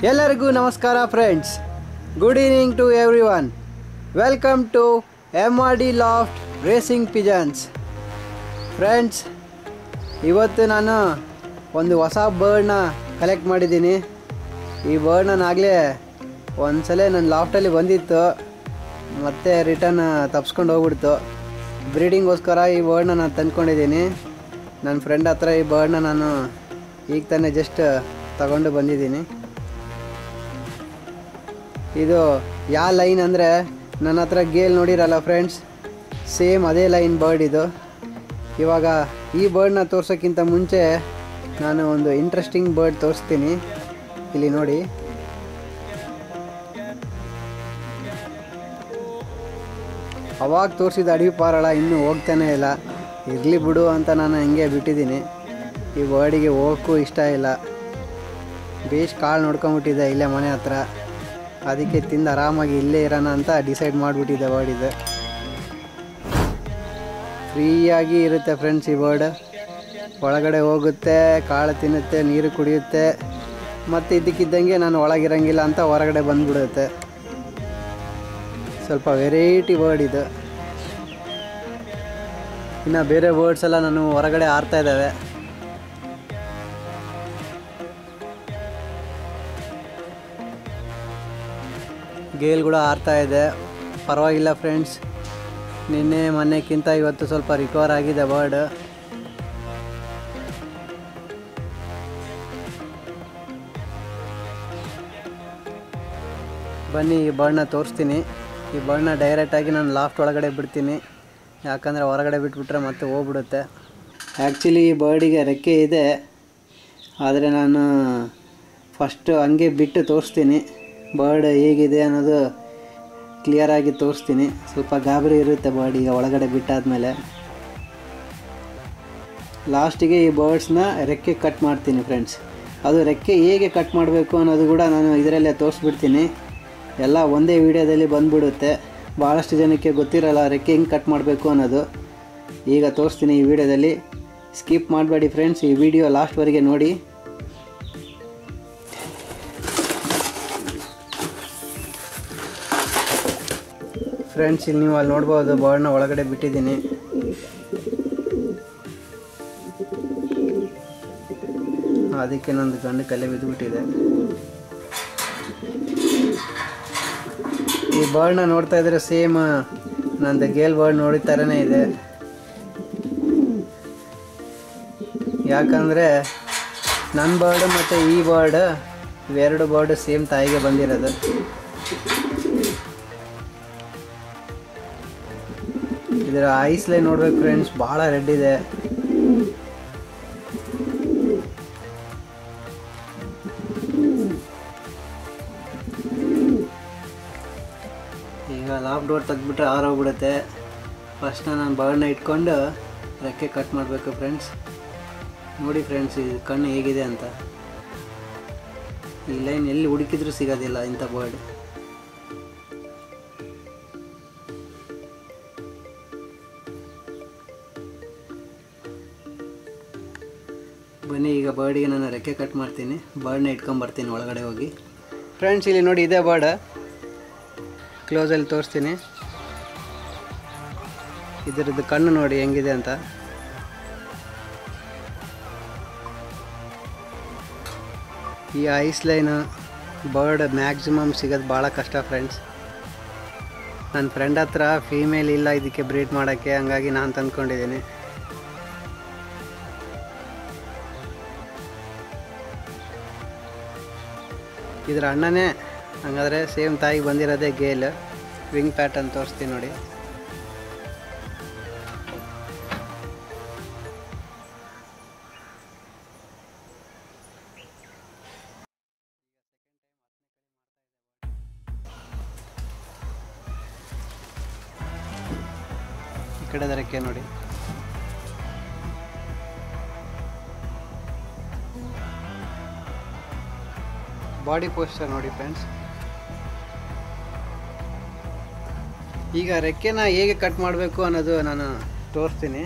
ಎಲ್ಲರಿಗೂ ನಮಸ್ಕಾರ friends good evening to everyone welcome to M R D loft racing pigeons friends ಇವತ್ತು ನಾನು ಒಂದು ಹೊಸ ಬರ್ಡ್ನ ಕಲೆಕ್ಟ್ ಮಾಡಿದ್ದೀನಿ ಈ ಬರ್ಡ್ ನಾನು ಆಗಲೇ ಒಂದ್ಸಲ ನನ್ನ ಲಾಫ್ಟಲ್ಲಿ ಬಂದಿತ್ತು ಮತ್ತೆ ರಿಟರ್ನ್ ತಪ್ಸ್ಕೊಂಡು ಹೋಗ್ಬಿಡ್ತು ಬ್ರೀಡಿಂಗೋಸ್ಕರ ಈ ಬರ್ಡ್ನ ನಾನು ತಂದ್ಕೊಂಡಿದ್ದೀನಿ ನನ್ನ ಫ್ರೆಂಡ್ ಹತ್ರ ಈ ಬರ್ಡ್ನ ನಾನು ಈಗ ತಾನೇ ಜಸ್ಟ್ ತಗೊಂಡು ಬಂದಿದ್ದೀನಿ ಇದು ಯಾವ ಲೈನ್ ಅಂದರೆ ನನ್ನ ಹತ್ರ ಗೇಲ್ ನೋಡಿರಲ್ಲ ಫ್ರೆಂಡ್ಸ್ ಸೇಮ್ ಅದೇ ಲೈನ್ ಬರ್ಡ್ ಇದು ಇವಾಗ ಈ ಬರ್ಡ್ನ ತೋರ್ಸೋಕ್ಕಿಂತ ಮುಂಚೆ ನಾನು ಒಂದು ಇಂಟ್ರೆಸ್ಟಿಂಗ್ ಬರ್ಡ್ ತೋರಿಸ್ತೀನಿ ಇಲ್ಲಿ ನೋಡಿ ಅವಾಗ ತೋರಿಸಿದ ಅಡವಿ ಪಾರಳ ಇನ್ನೂ ಹೋಗ್ತಾನೆ ಇಲ್ಲ ಇರಲಿ ಬಿಡು ಅಂತ ನಾನು ಹಿಂಗೆ ಬಿಟ್ಟಿದ್ದೀನಿ ಈ ಬರ್ಡಿಗೆ ಹೋಗೋಕ್ಕೂ ಇಷ್ಟ ಇಲ್ಲ ಬೇಷ್ ಕಾಳು ನೋಡ್ಕೊಂಬಿಟ್ಟಿದೆ ಇಲ್ಲೇ ಮನೆ ಹತ್ರ ಅದಕ್ಕೆ ತಿಂದು ಆರಾಮಾಗಿ ಇಲ್ಲೇ ಇರೋಣ ಅಂತ ಡಿಸೈಡ್ ಮಾಡಿಬಿಟ್ಟಿದೆ ಬರ್ಡ್ ಇದು ಫ್ರೀಯಾಗಿ ಇರುತ್ತೆ ಫ್ರೆಂಡ್ಸ್ ಈ ಬರ್ಡ್ ಒಳಗಡೆ ಹೋಗುತ್ತೆ ಕಾಳು ತಿನ್ನುತ್ತೆ ನೀರು ಕುಡಿಯುತ್ತೆ ಮತ್ತು ಇದ್ದಕ್ಕಿದ್ದಂಗೆ ನಾನು ಒಳಗಿರಂಗಿಲ್ಲ ಅಂತ ಹೊರಗಡೆ ಬಂದ್ಬಿಡುತ್ತೆ ಸ್ವಲ್ಪ ವೆರೈಟಿ ಬರ್ಡ್ ಇದು ಇನ್ನು ಬೇರೆ ಬರ್ಡ್ಸ್ ಎಲ್ಲ ನಾನು ಹೊರಗಡೆ ಆಡ್ತಾ ಇದ್ದಾವೆ ಗೇಲ್ ಕೂಡ ಆಡ್ತಾ ಇದೆ ಪರವಾಗಿಲ್ಲ ಫ್ರೆಂಡ್ಸ್ ನಿನ್ನೆ ಮೊನ್ನೆಕ್ಕಿಂತ ಇವತ್ತು ಸ್ವಲ್ಪ ರಿಕವರ್ ಆಗಿದೆ ಬರ್ಡ್ ಬನ್ನಿ ಈ ಬರ್ಡ್ನ ತೋರಿಸ್ತೀನಿ ಈ ಬರ್ಡ್ನ ಡೈರೆಕ್ಟಾಗಿ ನಾನು ಲಾಫ್ಟ್ ಒಳಗಡೆ ಬಿಡ್ತೀನಿ ಯಾಕಂದರೆ ಹೊರಗಡೆ ಬಿಟ್ಬಿಟ್ರೆ ಮತ್ತೆ ಹೋಗ್ಬಿಡುತ್ತೆ ಆ್ಯಕ್ಚುಲಿ ಈ ಬರ್ಡಿಗೆ ರೆಕ್ಕೆ ಇದೆ ಆದರೆ ನಾನು ಫಸ್ಟು ಹಂಗೆ ಬಿಟ್ಟು ತೋರಿಸ್ತೀನಿ ಬರ್ಡ್ ಹೇಗಿದೆ ಅನ್ನೋದು ಕ್ಲಿಯರಾಗಿ ತೋರಿಸ್ತೀನಿ ಸ್ವಲ್ಪ ಗಾಬರಿ ಇರುತ್ತೆ ಬರ್ಡ್ ಈಗ ಒಳಗಡೆ ಬಿಟ್ಟಾದಮೇಲೆ ಲಾಸ್ಟಿಗೆ ಈ ಬರ್ಡ್ಸ್ನ ರೆಕ್ಕೆ ಕಟ್ ಮಾಡ್ತೀನಿ ಫ್ರೆಂಡ್ಸ್ ಅದು ರೆಕ್ಕೆ ಹೇಗೆ ಕಟ್ ಮಾಡಬೇಕು ಅನ್ನೋದು ಕೂಡ ನಾನು ಇದರಲ್ಲೇ ತೋರಿಸ್ಬಿಡ್ತೀನಿ ಎಲ್ಲ ಒಂದೇ ವಿಡಿಯೋದಲ್ಲಿ ಬಂದ್ಬಿಡುತ್ತೆ ಭಾಳಷ್ಟು ಜನಕ್ಕೆ ಗೊತ್ತಿರಲ್ಲ ರೆಕ್ಕೆ ಹೆಂಗೆ ಕಟ್ ಮಾಡಬೇಕು ಅನ್ನೋದು ಈಗ ತೋರಿಸ್ತೀನಿ ಈ ವಿಡಿಯೋದಲ್ಲಿ ಸ್ಕಿಪ್ ಮಾಡಬೇಡಿ ಫ್ರೆಂಡ್ಸ್ ಈ ವಿಡಿಯೋ ಲಾಸ್ಟ್ವರೆಗೆ ನೋಡಿ ಫ್ರೆಂಡ್ಸ್ ಇಲ್ಲಿ ನೀವು ಅಲ್ಲಿ ನೋಡ್ಬೋದು ಬರ್ಡ್ನ ಒಳಗಡೆ ಬಿಟ್ಟಿದ್ದೀನಿ ಅದಕ್ಕೆ ನಂದು ಗಂಡು ಕಲೆ ಬಿದ್ದುಬಿಟ್ಟಿದೆ ಈ ಬರ್ಡ್ನ ನೋಡ್ತಾ ಇದ್ರೆ ಸೇಮ್ ನಂದು ಗೇಲ್ ಬರ್ಡ್ ನೋಡಿದ ಥರನೇ ಇದೆ ಯಾಕಂದರೆ ನನ್ನ ಬರ್ಡ್ ಮತ್ತು ಈ ಬರ್ಡ್ ಇವೆರಡು ಬರ್ಡ್ ಸೇಮ್ ತಾಯಿಗೆ ಬಂದಿರೋದು ಇದರ ಐಸ್ಲೇ ನೋಡ್ಬೇಕು ಫ್ರೆಂಡ್ಸ್ ಭಾಳ ರೆಡ್ ಇದೆ ಈಗ ಲಾಕ್ ಡೋರ್ ತೆಗ್ದ್ಬಿಟ್ರೆ ಆರೋಗ್ಬಿಡುತ್ತೆ ಫಸ್ಟ್ ನಾನು ಬರ್ಡ್ನ ಇಟ್ಕೊಂಡು ರೆಕ್ಕೆ ಕಟ್ ಮಾಡಬೇಕು ಫ್ರೆಂಡ್ಸ್ ನೋಡಿ ಫ್ರೆಂಡ್ಸ್ ಇದು ಕಣ್ಣು ಹೇಗಿದೆ ಅಂತ ಈ ಲೈನ್ ಎಲ್ಲಿ ಹುಡುಕಿದ್ರೂ ಸಿಗೋದಿಲ್ಲ ಇಂಥ ಬರ್ಡ್ ಬನ್ನಿ ಈಗ ಬರ್ಡಿಗೆ ನಾನು ರೆಕ್ಕೆ ಕಟ್ ಮಾಡ್ತೀನಿ ಬರ್ಡ್ನ ಇಟ್ಕೊಂಬರ್ತೀನಿ ಒಳಗಡೆ ಹೋಗಿ ಫ್ರೆಂಡ್ಸ್ ಇಲ್ಲಿ ನೋಡಿ ಇದೇ ಬರ್ಡ್ ಕ್ಲೋಸಲ್ಲಿ ತೋರಿಸ್ತೀನಿ ಇದರದ್ದು ಕಣ್ಣು ನೋಡಿ ಹೆಂಗಿದೆ ಅಂತ ಈ ಐಸ್ ಲೈನು ಬರ್ಡ್ ಮ್ಯಾಕ್ಸಿಮಮ್ ಸಿಗೋದು ಭಾಳ ಕಷ್ಟ ಫ್ರೆಂಡ್ಸ್ ನನ್ನ ಫ್ರೆಂಡ್ ಹತ್ರ ಫೀಮೇಲ್ ಇಲ್ಲ ಇದಕ್ಕೆ ಬ್ರೀಡ್ ಮಾಡೋಕ್ಕೆ ಹಂಗಾಗಿ ನಾನು ತಂದ್ಕೊಂಡಿದ್ದೀನಿ ಇದರ ಅಣ್ಣನೇ ಹಂಗಾದ್ರೆ ಸೇಮ್ ತಾಯಿಗೆ ಬಂದಿರೋದೇ ಗೇಲ್ ವಿಂಗ್ ಪ್ಯಾಟರ್ನ್ ತೋರಿಸ್ತೀನಿ ನೋಡಿ ಈ ಕಡೆ ರೆಕ್ಕೆ ನೋಡಿ ಬಾಡಿ ಪೋಸ್ಟರ್ ನೋಡಿ ಫ್ರೆಂಡ್ಸ್ ಈಗ ರೆಕ್ಕೆನ ಹೇಗೆ ಕಟ್ ಮಾಡಬೇಕು ಅನ್ನೋದು ನಾನು ತೋರಿಸ್ತೀನಿ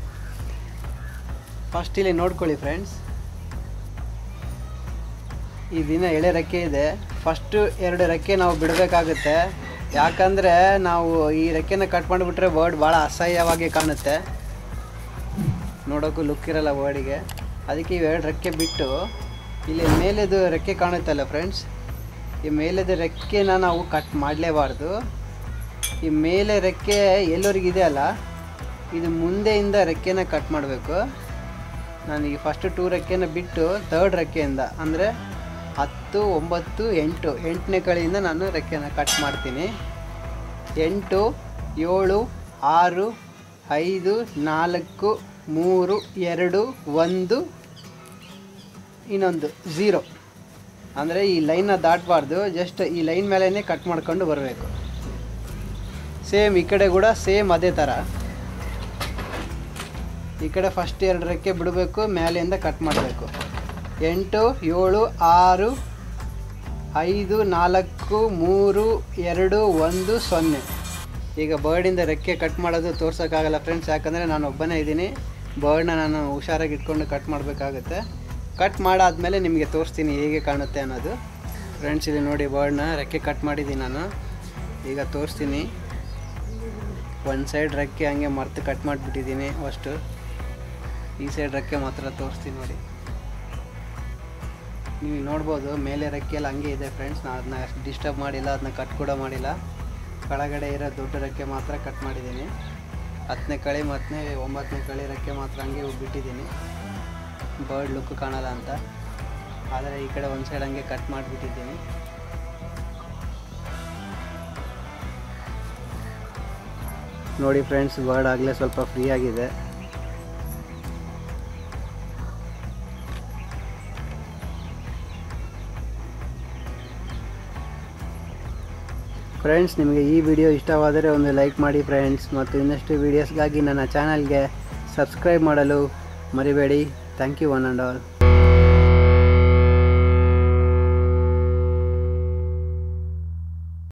ಫಸ್ಟ್ ಇಲ್ಲಿ ನೋಡ್ಕೊಳ್ಳಿ ಫ್ರೆಂಡ್ಸ್ ಈ ದಿನ ಎಳೆ ರೆಕ್ಕೆ ಇದೆ ಫಸ್ಟು ಎರಡು ರೆಕ್ಕೆ ನಾವು ಬಿಡಬೇಕಾಗುತ್ತೆ ಯಾಕಂದರೆ ನಾವು ಈ ರೆಕ್ಕೆನ ಕಟ್ ಮಾಡಿಬಿಟ್ರೆ ಬರ್ಡ್ ಭಾಳ ಅಸಹ್ಯವಾಗಿ ಕಾಣುತ್ತೆ ನೋಡೋಕ್ಕೂ ಲುಕ್ ಇರಲ್ಲ ಬರ್ಡಿಗೆ ಅದಕ್ಕೆ ಇವೆರಡು ರೆಕ್ಕೆ ಬಿಟ್ಟು ಇಲ್ಲಿ ಮೇಲೆದು ರೆಕ್ಕೆ ಕಾಣುತ್ತಲ್ಲ ಫ್ರೆಂಡ್ಸ್ ಈ ಮೇಲೆದು ರೆಕ್ಕೆನ ನಾವು ಕಟ್ ಮಾಡಲೇಬಾರ್ದು ಈ ಮೇಲೆ ರೆಕ್ಕೆ ಎಲ್ಲರಿಗಿದೆ ಅಲ್ಲ ಇದು ಮುಂದೆಯಿಂದ ರೆಕ್ಕೆನ ಕಟ್ ಮಾಡಬೇಕು ನಾನು ಈ ಫಸ್ಟ್ ಟೂ ರೆಕ್ಕೆನ ಬಿಟ್ಟು ತರ್ಡ್ ರೆಕ್ಕೆಯಿಂದ ಅಂದರೆ ಹತ್ತು ಒಂಬತ್ತು ಎಂಟು ಎಂಟನೇ ಕಡೆಯಿಂದ ನಾನು ರೆಕ್ಕೆನ ಕಟ್ ಮಾಡ್ತೀನಿ ಎಂಟು ಏಳು ಆರು ಐದು ನಾಲ್ಕು ಮೂರು ಎರಡು ಒಂದು ಇನ್ನೊಂದು ಝೀರೋ ಅಂದರೆ ಈ ಲೈನ್ನ ದಾಟಬಾರ್ದು ಜಸ್ಟ್ ಈ ಲೈನ್ ಮೇಲೇ ಕಟ್ ಮಾಡ್ಕೊಂಡು ಬರಬೇಕು ಸೇಮ್ ಈ ಕಡೆ ಕೂಡ ಸೇಮ್ ಅದೇ ಥರ ಈ ಕಡೆ ಫಸ್ಟ್ ಎರಡು ರೆಕ್ಕೆ ಬಿಡಬೇಕು ಮೇಲೆಯಿಂದ ಕಟ್ ಮಾಡಬೇಕು ಎಂಟು ಏಳು ಆರು ಐದು ನಾಲ್ಕು ಮೂರು ಎರಡು ಒಂದು ಸೊನ್ನೆ ಈಗ ಬರ್ಡಿಂದ ರೆಕ್ಕೆ ಕಟ್ ಮಾಡೋದು ತೋರ್ಸೋಕ್ಕಾಗಲ್ಲ ಫ್ರೆಂಡ್ಸ್ ಯಾಕಂದರೆ ನಾನು ಒಬ್ಬನೇ ಇದ್ದೀನಿ ಬರ್ಡ್ನ ನಾನು ಹುಷಾರಾಗಿ ಇಟ್ಕೊಂಡು ಕಟ್ ಮಾಡಬೇಕಾಗುತ್ತೆ ಕಟ್ ಮಾಡಾದ್ಮೇಲೆ ನಿಮಗೆ ತೋರಿಸ್ತೀನಿ ಹೇಗೆ ಕಾಣುತ್ತೆ ಅನ್ನೋದು ಫ್ರೆಂಡ್ಸ್ ಇಲ್ಲಿ ನೋಡಿ ಬರ್ಡ್ನ ರೆಕ್ಕೆ ಕಟ್ ಮಾಡಿದ್ದೀನಿ ನಾನು ಈಗ ತೋರಿಸ್ತೀನಿ ಒಂದು ಸೈಡ್ ರೆಕ್ಕೆ ಹಂಗೆ ಮರ್ತು ಕಟ್ ಮಾಡಿಬಿಟ್ಟಿದ್ದೀನಿ ಫಸ್ಟು ಈ ಸೈಡ್ ರೆಕ್ಕೆ ಮಾತ್ರ ತೋರಿಸ್ತೀನಿ ನೋಡಿ ನೀವು ನೋಡ್ಬೋದು ಮೇಲೆ ರೆಕ್ಕೆ ಎಲ್ಲ ಹಂಗೆ ಇದೆ ಫ್ರೆಂಡ್ಸ್ ನಾನು ಅದನ್ನ ಅಷ್ಟು ಡಿಸ್ಟರ್ಬ್ ಮಾಡಿಲ್ಲ ಅದನ್ನ ಕಟ್ ಕೂಡ ಮಾಡಿಲ್ಲ ಕೆಳಗಡೆ ಇರೋ ದೊಡ್ಡ ರೆಕ್ಕೆ ಮಾತ್ರ ಕಟ್ ಮಾಡಿದ್ದೀನಿ ಹತ್ತನೇ ಕಳಿ ಮತ್ತು ಒಂಬತ್ತನೇ ಕಳಿ ರೆಕ್ಕೆ ಮಾತ್ರ ಹಂಗೆ ಬಿಟ್ಟಿದ್ದೀನಿ ಬರ್ಡ್ ಲುಕ್ ಕಾಣಲ್ಲ ಅಂತ ಆದರೆ ಈ ಕಡೆ ಒಂದು ಸೈಡ್ ಹಂಗೆ ಕಟ್ ಮಾಡಿಬಿಟ್ಟಿದ್ದೀನಿ ನೋಡಿ ಫ್ರೆಂಡ್ಸ್ ಬರ್ಡ್ ಆಗಲೇ ಸ್ವಲ್ಪ ಫ್ರೀ ಆಗಿದೆ ಫ್ರೆಂಡ್ಸ್ ನಿಮಗೆ ಈ ವಿಡಿಯೋ ಇಷ್ಟವಾದರೆ ಒಂದು ಲೈಕ್ ಮಾಡಿ ಫ್ರೆಂಡ್ಸ್ ಮತ್ತು ಇನ್ನಷ್ಟು ವೀಡಿಯೋಸ್ಗಾಗಿ ನನ್ನ ಚಾನಲ್ಗೆ ಸಬ್ಸ್ಕ್ರೈಬ್ ಮಾಡಲು ಮರಿಬೇಡಿ thank you one and all